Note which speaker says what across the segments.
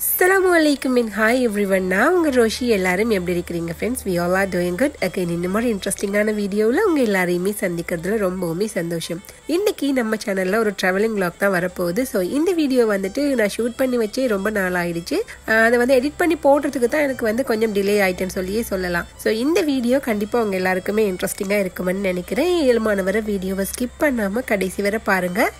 Speaker 1: அஸ்ஸலாமு அலைக்கும் மின் ஹாய் எவ்ரி ஒன் நான் உங்கள் ரோஷி எல்லாரும் எப்படி இருக்கிறீங்க friends we all are doing good again இந்த மாதிரி இன்ட்ரெஸ்டிங்கான வீடியோவில் உங்கள் எல்லாரையுமே சந்திக்கிறதுல ரொம்பவுமே சந்தோஷம் இன்றைக்கி நம்ம சேனலில் ஒரு ட்ராவலிங் vlog தான் வரப்போகுது ஸோ இந்த வீடியோ வந்துட்டு நான் ஷூட் பண்ணி வச்சே ரொம்ப நாள் ஆயிடுச்சு ஆஹ் அதை வந்து எடிட் பண்ணி போடுறதுக்கு தான் எனக்கு வந்து கொஞ்சம் டிலே ஆயிட்டேன்னு சொல்லியே சொல்லலாம் ஸோ இந்த வீடியோ கண்டிப்பாக உங்கள் எல்லாருக்குமே இன்ட்ரெஸ்டிங்காக இருக்குமென்னு நினைக்கிறேன் ஏழுமான வர வீடியோவை ஸ்கிப் பண்ணாமல் கடைசி வரை பாருங்கள்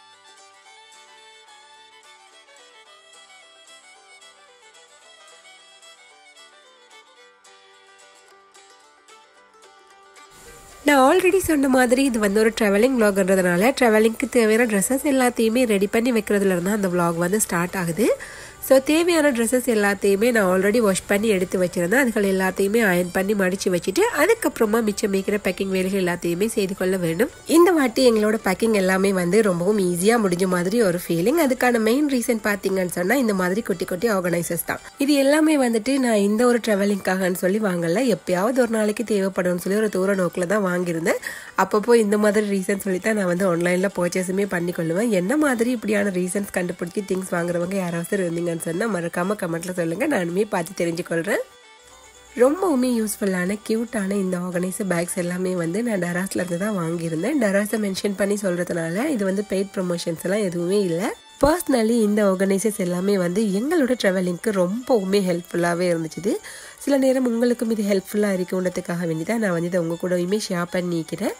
Speaker 1: நான் ஆல்ரெடி சொன்ன மாதிரி இது வந்து ஒரு ட்ராவலிங் vlogன்றதுனால ட்ராவலிங்க்கு தேவையான ட்ரெஸ்ஸஸ் எல்லாத்தையுமே ரெடி பண்ணி வைக்கிறதுல இருந்தால் அந்த vlog வந்து ஸ்டார்ட் ஆகுது ஸோ தேவையான ட்ரெஸ்ஸஸ் எல்லாத்தையுமே நான் ஆல்ரெடி வாஷ் பண்ணி எடுத்து வச்சுருந்தேன் அதுகள் எல்லாத்தையுமே அயன் பண்ணி மடித்து வச்சுட்டு அதுக்கப்புறமா மிச்சம் மீக்கிற பேக்கிங் வேலைகள் எல்லாத்தையுமே செய்து கொள்ள வேண்டும் இந்த வாட்டி எங்களோட பேக்கிங் எல்லாமே வந்து ரொம்பவும் ஈஸியாக முடிஞ்ச மாதிரி ஒரு ஃபீலிங் அதுக்கான மெயின் ரீசன் பார்த்தீங்கன்னு சொன்னால் இந்த மாதிரி குட்டி குட்டி ஆர்கனைசர்ஸ் தான் இது எல்லாமே வந்துட்டு நான் இந்த ஒரு ட்ராவலிங்காகன்னு சொல்லி வாங்கல எப்பயாவது ஒரு நாளைக்கு தேவைப்படும்னு சொல்லி ஒரு தூர நோக்கில் தான் வாங்கியிருந்தேன் அப்பப்போ இந்த மாதிரி ரீசன் சொல்லி தான் நான் வந்து ஆன்லைனில் பர்ச்சேஸுமே பண்ணிக்கொள்ளுவேன் என்ன மாதிரி இப்படியான ரீசன்ஸ் கண்டுபிடிச்சி திங்ஸ் வாங்குறவங்க யாராவது இருந்தீங்கன்னு சொன்னால் மறக்காமல் கமெண்ட்டில் சொல்லுங்கள் நானுமே பார்த்து தெரிஞ்சுக்கொள்கிறேன் ரொம்பவுமே யூஸ்ஃபுல்லான க்யூட்டான இந்த ஆர்கனைசர் பேக்ஸ் எல்லாமே வந்து நான் டராஸ்ல இருந்து தான் வாங்கியிருந்தேன் டராஸை மென்ஷன் பண்ணி சொல்கிறதுனால இது வந்து பெய்ட் ப்ரொமோஷன்ஸ் எல்லாம் எதுவுமே இல்லை பர்சனலி இந்த ஆர்கனைசர்ஸ் எல்லாமே வந்து எங்களோட ட்ராவலிங்க்கு ரொம்பவுமே ஹெல்ப்ஃபுல்லாகவே இருந்துச்சு சில நேரம் உங்களுக்கும் இது ஹெல்ப்ஃபுல்லாக இருக்குன்றதுக்காக வேண்டி தான் நான் வந்து இதை உங்கள் கூடயுமே ஷேர் பண்ணிக்கிறேன்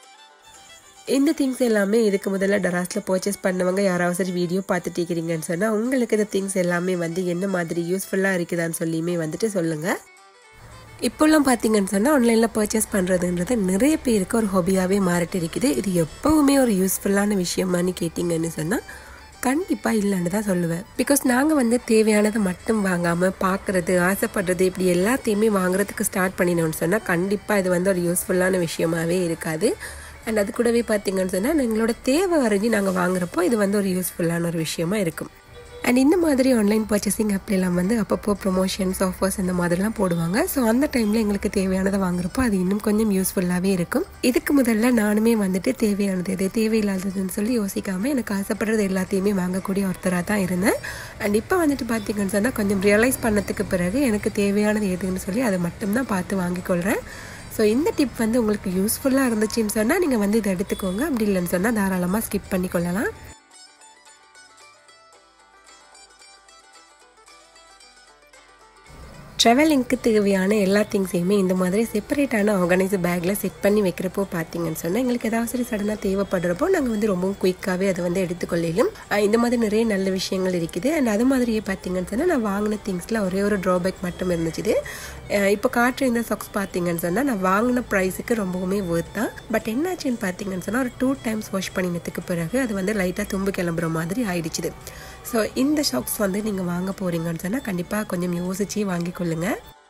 Speaker 1: இந்த திங்ஸ் எல்லாமே இதுக்கு முதல்ல டராஸில் பர்ச்சேஸ் பண்ணவங்க யாராவது சரி வீடியோ பார்த்துட்டு இருக்கிறீங்கன்னு சொன்னால் உங்களுக்கு இந்த திங்ஸ் எல்லாமே வந்து என்ன மாதிரி யூஸ்ஃபுல்லாக இருக்குதான்னு சொல்லியுமே வந்துட்டு சொல்லுங்கள் இப்போல்லாம் பார்த்தீங்கன்னு சொன்னால் ஆன்லைனில் பர்ச்சேஸ் பண்ணுறதுன்றது நிறைய பேருக்கு ஒரு ஹாபியாகவே மாறிட்டு இருக்குது இது எப்போவுமே ஒரு யூஸ்ஃபுல்லான விஷயமானு கேட்டிங்கன்னு சொன்னால் கண்டிப்பாக இல்லைன்னு தான் சொல்லுவேன் பிகாஸ் நாங்கள் வந்து தேவையானதை மட்டும் வாங்காமல் பார்க்குறது ஆசைப்படுறது இப்படி எல்லாத்தையுமே வாங்குறதுக்கு ஸ்டார்ட் பண்ணினோம்னு சொன்னால் கண்டிப்பாக இது வந்து ஒரு யூஸ்ஃபுல்லான விஷயமாவே இருக்காது அண்ட் அது கூடவே பார்த்தீங்கன்னு சொன்னால் எங்களோட தேவை அறிஞ்சு நாங்கள் வாங்குறப்போ இது வந்து ஒரு யூஸ்ஃபுல்லான ஒரு விஷயமா இருக்கும் அண்ட் இந்த மாதிரி ஆன்லைன் பர்ச்சேசிங் ஆப்லாம் வந்து அப்பப்போ ப்ரொமோஷன்ஸ் ஆஃபர்ஸ் இந்த மாதிரிலாம் போடுவாங்க ஸோ அந்த டைமில் எங்களுக்கு தேவையானதை வாங்குறப்போ அது இன்னும் கொஞ்சம் யூஸ்ஃபுல்லாகவே இருக்கும் இதுக்கு முதல்ல நானுமே வந்துட்டு தேவையானது எது தேவையில்லாததுன்னு சொல்லி யோசிக்காமல் எனக்கு ஆசைப்படுறது எல்லாத்தையுமே வாங்கக்கூடிய ஒருத்தராக தான் இருந்தேன் அண்ட் இப்போ வந்துட்டு பார்த்தீங்கன்னு சொன்னால் கொஞ்சம் ரியலைஸ் பண்ணதுக்கு பிறகு எனக்கு தேவையானது எதுன்னு சொல்லி அதை மட்டும்தான் பார்த்து வாங்கிக்கொள்கிறேன் ஸோ இந்த டிப் வந்து உங்களுக்கு யூஸ்ஃபுல்லாக இருந்துச்சுன்னு சொன்னால் நீங்கள் வந்து இதை எடுத்துக்கோங்க அப்படி இல்லைன்னு சொன்னால் தாராளமாக ஸ்கிப் பண்ணி கொள்ளலாம் ட்ராவலிங்க்கு தேவையான எல்லா திங்ஸையுமே இந்த மாதிரி செப்பரேட்டான ஆர்கனைசர் பேக்கில் செட் பண்ணி வைக்கிறப்போ பார்த்தீங்கன்னு சொன்னால் எங்களுக்கு ஏதாவது சரி சடனாக தேவைப்படுறப்போ நாங்கள் வந்து ரொம்பவும் குயிக்காகவே அதை வந்து எடுத்துக்கொள்ளையிலும் இந்த மாதிரி நிறைய நல்ல விஷயங்கள் இருக்குது அண்ட் அது மாதிரியே பார்த்தீங்கன்னு சொன்னால் நான் வாங்கின திங்ஸில் ஒரே ஒரு ட்ராபேக் மட்டும் இருந்துச்சு இப்போ காட்டுற இந்த சாக்ஸ் பார்த்தீங்கன்னு சொன்னால் நான் வாங்கின ப்ரைஸுக்கு ரொம்பவுமே ஒர்த் தான் பட் என்னாச்சுன்னு பார்த்தீங்கன்னு சொன்னால் ஒரு டூ டைம்ஸ் வாஷ் பண்ணினதுக்கு பிறகு அது வந்து லைட்டாக தும்பு கிளம்புற மாதிரி ஆயிடுச்சுது ஸோ இந்த ஷாக்ஸ் வந்து நீங்கள் வாங்க போகிறீங்கன்னு சொன்னால் கண்டிப்பாக கொஞ்சம் யோசிச்சு வாங்கிக்கொள்ளுங்க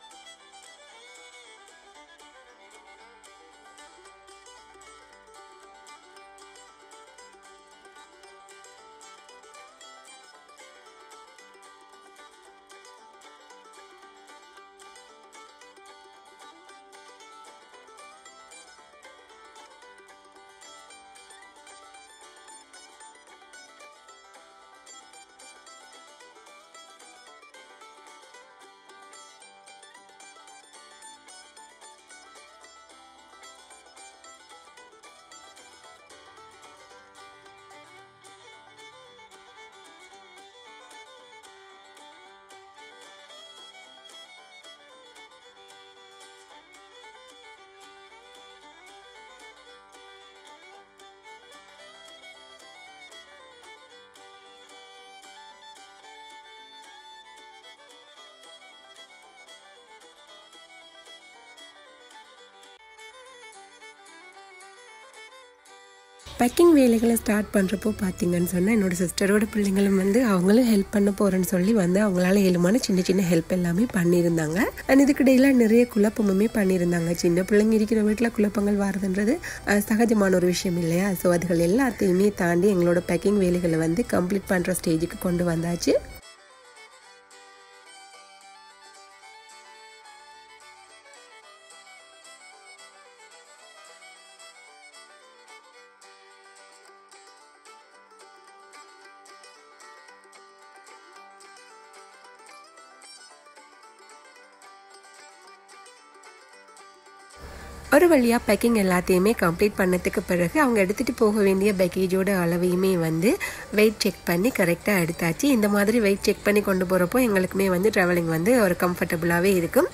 Speaker 1: பேக்கிங் வேலைகளை ஸ்டார்ட் பண்ணுறப்போ பார்த்தீங்கன்னு சொன்னால் என்னோடய சிஸ்டரோட பிள்ளைங்களும் வந்து அவங்களும் ஹெல்ப் பண்ண போகிறேன்னு சொல்லி வந்து அவங்களால ஏழுமான சின்ன சின்ன ஹெல்ப் எல்லாமே பண்ணியிருந்தாங்க அண்ட் இதுக்கிடையில நிறைய குழப்பமுமே பண்ணியிருந்தாங்க சின்ன பிள்ளைங்க இருக்கிற வீட்டில் குழப்பங்கள் வருதுன்றது அஹ், சகஜமான ஒரு விஷயம் இல்லையா ஸோ அதுகள் எல்லாத்தையுமே தாண்டி எங்களோட பேக்கிங் வேலைகளை வந்து கம்ப்ளீட் பண்ணுற ஸ்டேஜுக்கு கொண்டு வந்தாச்சு ஒரு வழியாக பேக்கிங் எல்லாத்தையுமே கம்ப்ளீட் பண்ணதுக்கு பிறகு அவங்க எடுத்துகிட்டு போக வேண்டிய பேக்கேஜோட அளவையுமே வந்து வெயிட் செக் பண்ணி கரெக்டாக எடுத்தாச்சு இந்த மாதிரி வெயிட் செக் பண்ணி கொண்டு போகிறப்போ எங்களுக்குமே வந்து ட்ராவலிங் வந்து ஒரு கம்ஃபர்டபுளாகவே இருக்கும்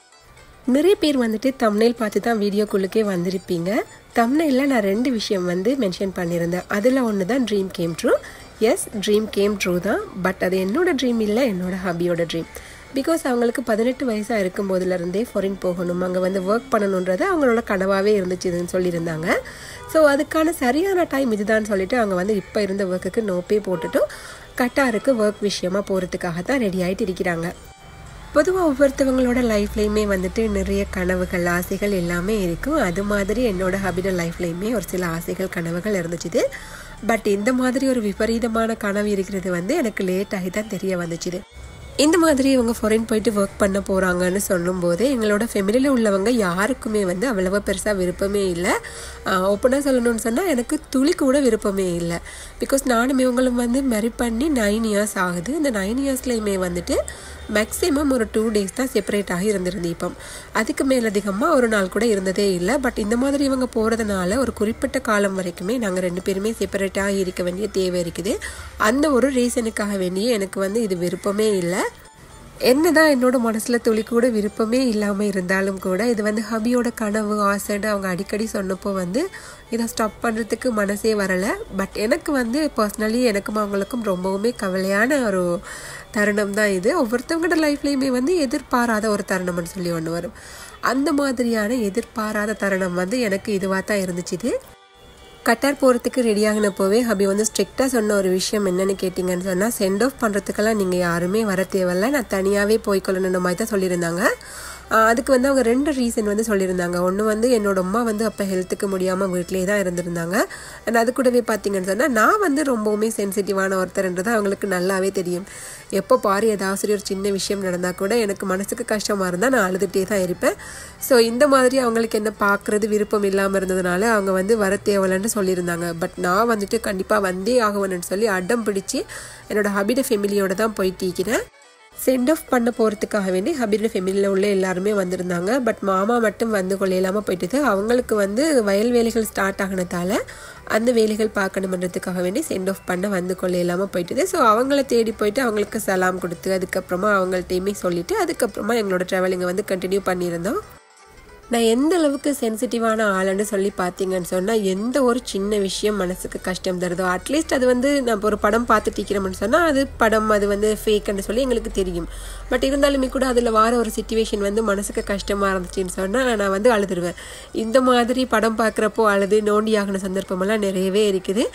Speaker 1: நிறைய பேர் வந்துட்டு தம்னைல் பார்த்து தான் வீடியோக்குள்ளுக்கே வந்திருப்பீங்க தம்னையில் நான் ரெண்டு விஷயம் வந்து மென்ஷன் பண்ணியிருந்தேன் அதில் ஒன்று தான் dream came true yes dream came true தான் பட் அது என்னோட ட்ரீம் இல்லை என்னோட ஹாபியோட ட்ரீம் பிகாஸ் அவங்களுக்கு பதினெட்டு வயசாக இருக்கும் போதுலேருந்தே ஃபாரின் போகணும் அங்கே வந்து ஒர்க் பண்ணணுன்றது அவங்களோட கனவாகவே இருந்துச்சுன்னு சொல்லியிருந்தாங்க ஸோ அதுக்கான சரியான டைம் இதுதான் சொல்லிட்டு அவங்க வந்து இப்போ இருந்த ஒர்க்குக்கு நோப்பே போட்டுட்டு கட்டாருக்கு ஒர்க் விஷயமா போகிறதுக்காக தான் ரெடி ஆகிட்டு இருக்கிறாங்க பொதுவாக ஒவ்வொருத்தவங்களோட லைஃப்லேயுமே வந்துட்டு நிறைய கனவுகள் ஆசைகள் எல்லாமே இருக்கும் அது மாதிரி என்னோட ஹாபிட லைஃப்லேயுமே ஒரு சில ஆசைகள் கனவுகள் இருந்துச்சுது பட் இந்த மாதிரி ஒரு விபரீதமான கனவு இருக்கிறது வந்து எனக்கு லேட் ஆகி தான் தெரிய வந்துச்சுது இந்த மாதிரி இவங்க ஃபாரின் போயிட்டு ஒர்க் பண்ண போகிறாங்கன்னு சொல்லும்போது எங்களோட ஃபெமிலியில் உள்ளவங்க யாருக்குமே வந்து அவ்வளவா பெருசாக விருப்பமே இல்லை ஓப்பனாக சொல்லணும்னு சொன்னால் எனக்கு துளி கூட விருப்பமே இல்லை பிகாஸ் நானும் இவங்களும் வந்து மெரி பண்ணி நைன் இயர்ஸ் ஆகுது இந்த நைன் இயர்ஸ்லேயுமே வந்துட்டு மேக்ஸிமம் ஒரு டூ டேஸ் தான் செப்பரேட் ஆகி இருந்திருந்து இப்போ அதுக்கு மேலதிகமாக ஒரு நாள் கூட இருந்ததே இல்லை பட் இந்த மாதிரி இவங்க போகிறதுனால ஒரு குறிப்பிட்ட காலம் வரைக்குமே நாங்கள் ரெண்டு பேருமே செப்பரேட்டாக இருக்க வேண்டிய தேவை இருக்குது அந்த ஒரு ரீசனுக்காக வேண்டிய எனக்கு வந்து இது விருப்பமே இல்லை என்னதான் என்னோட மனசில் துளி கூட விருப்பமே இல்லாமல் இருந்தாலும் கூட இது வந்து ஹபியோட கனவு ஆசைன்னு அவங்க அடிக்கடி சொன்னப்போ வந்து இதை ஸ்டாப் பண்ணுறதுக்கு மனசே வரலை பட் எனக்கு வந்து பர்சனலி எனக்கும் அவங்களுக்கும் ரொம்பவுமே கவலையான ஒரு தருணம் தான் இது ஒவ்வொருத்தவங்களோட லைஃப்லேயுமே வந்து எதிர்பாராத ஒரு தருணம்னு சொல்லி ஒன்று வரும் அந்த மாதிரியான எதிர்பாராத தருணம் வந்து எனக்கு இதுவாக தான் இருந்துச்சு இது கட்டார் போகிறதுக்கு ரெடி ஆகினப்போவே ஹபி வந்து ஸ்ட்ரிக்டாக சொன்ன ஒரு விஷயம் என்னென்னு கேட்டிங்கன்னு சொன்னால் சென்ட் ஆஃப் பண்ணுறதுக்கெல்லாம் நீங்கள் யாருமே வர தேவையில்ல நான் தனியாகவே போய்க்கொள்ளணும் மாதிரி தான் சொல்லியிருந்தாங்க அதுக்கு வந்து அவங்க ரெண்டு ரீசன் வந்து சொல்லியிருந்தாங்க ஒன்று வந்து என்னோட அம்மா வந்து அப்போ ஹெல்த்துக்கு முடியாமல் வீட்டிலே தான் இருந்திருந்தாங்க அண்ட் அது கூடவே பார்த்தீங்கன்னு சொன்னால் நான் வந்து ரொம்பவுமே சென்சிட்டிவான ஒருத்தர்ன்றது அவங்களுக்கு நல்லாவே தெரியும் எப்போ பாரு ஏதாவது ஒரு சின்ன விஷயம் நடந்தால் கூட எனக்கு மனசுக்கு கஷ்டமாக இருந்தால் நான் அழுதுகிட்டே தான் இருப்பேன் ஸோ இந்த மாதிரி அவங்களுக்கு என்ன பார்க்குறது விருப்பம் இல்லாமல் இருந்ததுனால அவங்க வந்து வர தேவையில்லைன்னு சொல்லியிருந்தாங்க பட் நான் வந்துட்டு கண்டிப்பாக வந்தே ஆகணும்னு சொல்லி அடம் பிடிச்சி என்னோட ஹபிட ஃபெமிலியோட தான் போயிட்டு இருக்கிறேன் சென்ட் ஆஃப் பண்ண போகிறதுக்காக வேண்டி ஹபீர் ஃபெமிலியில் உள்ள எல்லாருமே வந்திருந்தாங்க பட் மாமா மட்டும் வந்து கொள்ள இல்லாமல் போயிட்டுது அவங்களுக்கு வந்து வயல் வேலைகள் ஸ்டார்ட் ஆகினதால அந்த வேலைகள் பார்க்கணுமன்றதுக்காக வேண்டி சென்ட் ஆஃப் பண்ண வந்து கொள்ள இல்லாமல் போயிட்டுது ஸோ அவங்கள தேடி போயிட்டு அவங்களுக்கு சலாம் கொடுத்து அதுக்கப்புறமா அவங்கள்ட்டையுமே சொல்லிவிட்டு அதுக்கப்புறமா எங்களோட ட்ராவலிங்கை வந்து கண்டினியூ பண்ணியிருந்தோம் நான் எந்த அளவுக்கு சென்சிட்டிவான ஆளுன்னு சொல்லி பார்த்தீங்கன்னு சொன்னால் எந்த ஒரு சின்ன விஷயம் மனசுக்கு கஷ்டம் தருதோ அட்லீஸ்ட் அது வந்து நம்ம ஒரு படம் பார்த்துட்டு இருக்கிறோம்னு சொன்னால் அது படம் அது வந்து ஃபேக்குன்னு சொல்லி எங்களுக்கு தெரியும் பட் இருந்தாலுமே கூட அதில் வர ஒரு சுச்சுவேஷன் வந்து மனசுக்கு கஷ்டமாக இருந்துச்சுன்னு சொன்னால் நான் வந்து அழுதுருவேன் இந்த மாதிரி படம் பார்க்குறப்போ அழுது நோண்டி ஆகின சந்தர்ப்பமெல்லாம் நிறையவே இருக்குது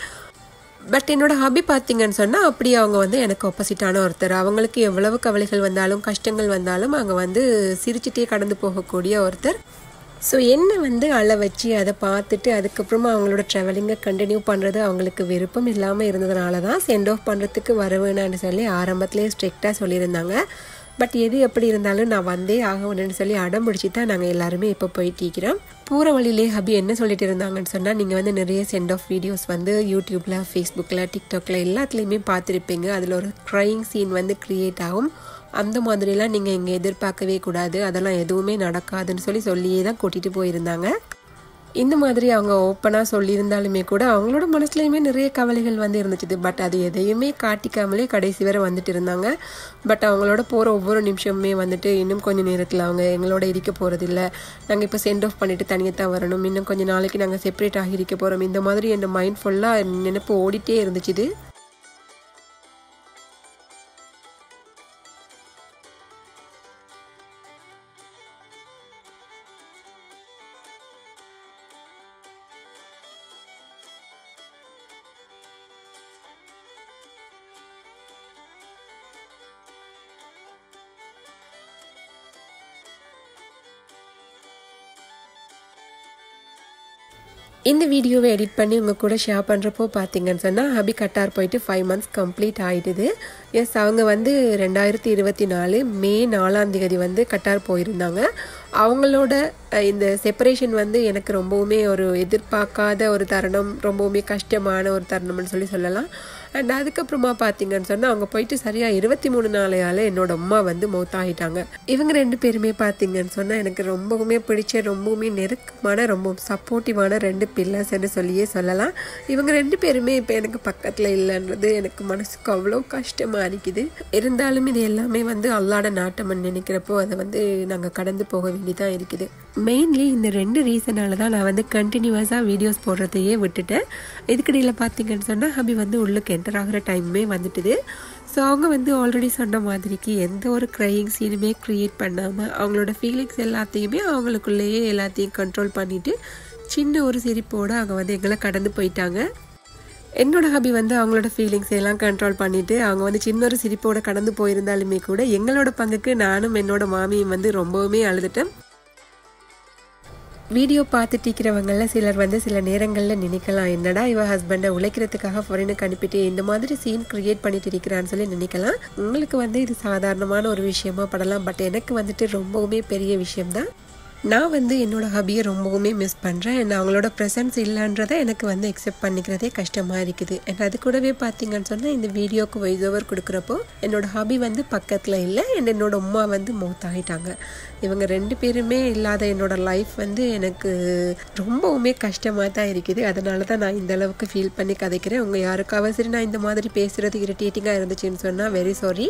Speaker 1: பட் என்னோட ஹாபி பார்த்தீங்கன்னு சொன்னால் அப்படி அவங்க வந்து எனக்கு ஆப்போசிட்டான ஒருத்தர் அவங்களுக்கு எவ்வளவு கவலைகள் வந்தாலும் கஷ்டங்கள் வந்தாலும் அவங்க வந்து சிரிச்சுட்டே கடந்து போகக்கூடிய ஒருத்தர் ஸோ என்ன வந்து அழ வச்சு அதை பார்த்துட்டு அதுக்கப்புறமா அவங்களோட ட்ராவலிங்கை கண்டினியூ பண்ணுறது அவங்களுக்கு விருப்பம் இல்லாமல் இருந்ததுனால தான் சென்ட் ஆஃப் பண்ணுறதுக்கு வர வேணான்னு சொல்லி ஆரம்பத்துலேயே ஸ்ட்ரிக்டாக சொல்லியிருந்தாங்க பட் எது எப்படி இருந்தாலும் நான் வந்தே ஆகணும்னு சொல்லி அடம் பிடிச்சி தான் நாங்கள் எல்லாருமே இப்போ போயிட்டு இருக்கிறோம் போகிற வழியிலே ஹபி என்ன சொல்லிட்டு இருந்தாங்கன்னு சொன்னால் நீங்கள் வந்து நிறைய சென்ட் ஆஃப் வீடியோஸ் வந்து யூடியூப்பில் ஃபேஸ்புக்கில் டிக்டாக்ல எல்லாத்துலேயுமே பார்த்துருப்பீங்க அதில் ஒரு க்ரைங் சீன் வந்து க்ரியேட் ஆகும் அந்த மாதிரிலாம் நீங்கள் இங்கே எதிர்பார்க்கவே கூடாது அதெல்லாம் எதுவுமே நடக்காதுன்னு சொல்லி சொல்லியே தான் கூட்டிகிட்டு போயிருந்தாங்க இந்த மாதிரி அவங்க ஓப்பனாக சொல்லியிருந்தாலுமே கூட அவங்களோட மனசுலையுமே நிறைய கவலைகள் வந்து இருந்துச்சு பட் அது எதையுமே காட்டிக்காமலே கடைசி வரை வந்துட்டு இருந்தாங்க பட் அவங்களோட போகிற ஒவ்வொரு நிமிஷமுமே வந்துட்டு இன்னும் கொஞ்சம் நேரத்தில் அவங்க எங்களோட இருக்க போகிறதில்ல நாங்கள் இப்போ சென்ட் ஆஃப் பண்ணிவிட்டு தனியாக தான் வரணும் இன்னும் கொஞ்சம் நாளைக்கு நாங்கள் செப்பரேட் ஆகி இருக்க போகிறோம் இந்த மாதிரி என் மைண்ட் ஃபுல்லாக நினைப்பு ஓடிட்டே இருந்துச்சு இந்த வீடியோவை எடிட் பண்ணி உங்கள் கூட ஷேர் பண்ணுறப்போ பார்த்தீங்கன்னு சொன்னால் ஹபி கட்டார் போயிட்டு ஃபைவ் மந்த்ஸ் கம்ப்ளீட் ஆகிடுது எஸ் அவங்க வந்து ரெண்டாயிரத்தி இருபத்தி நாலு மே நாலாம் தேதி வந்து கட்டார் போயிருந்தாங்க அவங்களோட அஹ், இந்த செப்பரேஷன் வந்து எனக்கு ரொம்பவுமே ஒரு எதிர்பார்க்காத ஒரு தருணம் ரொம்பவுமே கஷ்டமான ஒரு தருணம்னு சொல்லி சொல்லலாம் அண்ட் அதுக்கப்புறமா பார்த்தீங்கன்னு சொன்னால் அவங்க போயிட்டு சரியாக இருபத்தி மூணு நாளையால் என்னோட அம்மா வந்து மௌத்தாகிட்டாங்க இவங்க ரெண்டு பேருமே பார்த்தீங்கன்னு சொன்னால் எனக்கு ரொம்பவுமே பிடிச்ச ரொம்பவுமே நெருக்கமான ரொம்ப சப்போர்ட்டிவான ரெண்டு பில்லர்ஸ்ன்னு சொல்லியே சொல்லலாம் இவங்க ரெண்டு பேருமே இப்போ எனக்கு பக்கத்தில் இல்லைன்றது எனக்கு மனசுக்கு அவ்வளோ கஷ்டமாக இருக்குது இருந்தாலும் இது எல்லாமே வந்து அல்லாட நாட்டம்னு நினைக்கிறப்போ அதை வந்து நாங்கள் கடந்து போக வேண்டியதாக இருக்குது மெயின்லி இந்த ரெண்டு ரீசனால தான் நான் வந்து கண்டினியூஸாக வீடியோஸ் போடுறதையே விட்டுட்டேன் இதுக்கிடையில் பார்த்தீங்கன்னு சொன்னால் ஹபி வந்து உள்ளுக்கு என்டர் ஆகிற டைமுமே வந்துட்டுது ஸோ அவங்க வந்து ஆல்ரெடி சொன்ன மாதிரிக்கு எந்த ஒரு க்ரையிங் சீனுமே க்ரியேட் பண்ணாமல் அவங்களோட ஃபீலிங்ஸ் எல்லாத்தையுமே அவங்களுக்குள்ளேயே எல்லாத்தையும் கண்ட்ரோல் பண்ணிவிட்டு சின்ன ஒரு சிரிப்போடு அவங்க வந்து எங்களை கடந்து போயிட்டாங்க என்னோட ஹபி வந்து அவங்களோட ஃபீலிங்ஸ் எல்லாம் கண்ட்ரோல் பண்ணிட்டு அவங்க வந்து சின்ன ஒரு சிரிப்போட கடந்து போயிருந்தாலுமே கூட எங்களோட பங்குக்கு நானும் என்னோட மாமியும் வந்து ரொம்பவுமே அழுதுட்டேன் வீடியோ பார்த்துட்டு இருக்கிறவங்கள சிலர் வந்து சில நேரங்களில் நினைக்கலாம் என்னடா இவ ஹஸ்பண்டை உழைக்கிறதுக்காக ஃபாரினுக்கு அனுப்பிட்டு இந்த மாதிரி சீன் கிரியேட் பண்ணிட்டு இருக்கிறான்னு சொல்லி நினைக்கலாம் உங்களுக்கு வந்து இது சாதாரணமான ஒரு விஷயமா படலாம் பட் எனக்கு வந்துட்டு ரொம்பவுமே பெரிய விஷயம்தான் நான் வந்து என்னோட ஹபியை ரொம்பவுமே மிஸ் பண்ணுறேன் அண்ட் அவங்களோட ப்ரெசன்ஸ் இல்லைன்றதை எனக்கு வந்து அக்செப்ட் பண்ணிக்கிறதே கஷ்டமாக இருக்குது அண்ட் அது கூடவே பார்த்தீங்கன்னு சொன்னால் இந்த வீடியோக்கு வாய்ஸ் ஓவர் கொடுக்குறப்போ என்னோட ஹபி வந்து பக்கத்தில் இல்லை அண்ட் என்னோட அம்மா வந்து மவுத் ஆகிட்டாங்க இவங்க ரெண்டு பேருமே இல்லாத என்னோட லைஃப் வந்து எனக்கு ரொம்பவுமே கஷ்டமாக தான் இருக்குது அதனால தான் நான் இந்த அளவுக்கு ஃபீல் பண்ணி கதைக்கிறேன் உங்கள் யாருக்காவது சரி நான் இந்த மாதிரி பேசுகிறது இரிட்டேட்டிங்காக இருந்துச்சுன்னு சொன்னால் வெரி சாரி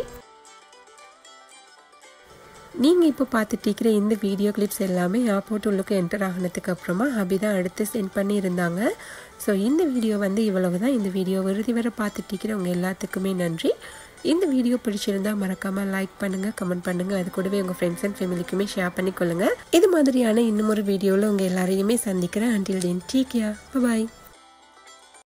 Speaker 1: நீங்கள் இப்போ பார்த்துட்டு இருக்கிற இந்த வீடியோ கிளிப்ஸ் எல்லாமே ஏர்போர்ட் உள்ளுக்கு என்டர் ஆகினதுக்கு அப்புறமா ஹபி தான் அடுத்து சென்ட் பண்ணியிருந்தாங்க ஸோ இந்த வீடியோ வந்து இவ்வளவு தான் இந்த வீடியோ இறுதி வரை பார்த்துட்டு இருக்கிறவங்க எல்லாத்துக்குமே நன்றி இந்த வீடியோ பிடிச்சிருந்தா மறக்காமல் லைக் பண்ணுங்கள் கமெண்ட் பண்ணுங்கள் அது கூடவே உங்கள் ஃப்ரெண்ட்ஸ் அண்ட் ஃபேமிலிக்குமே ஷேர் பண்ணிக்கொள்ளுங்கள் இது மாதிரியான இன்னும் ஒரு வீடியோவில் உங்கள் எல்லாரையுமே சந்திக்கிறேன் அண்டில் தென் டீக் யா பாய்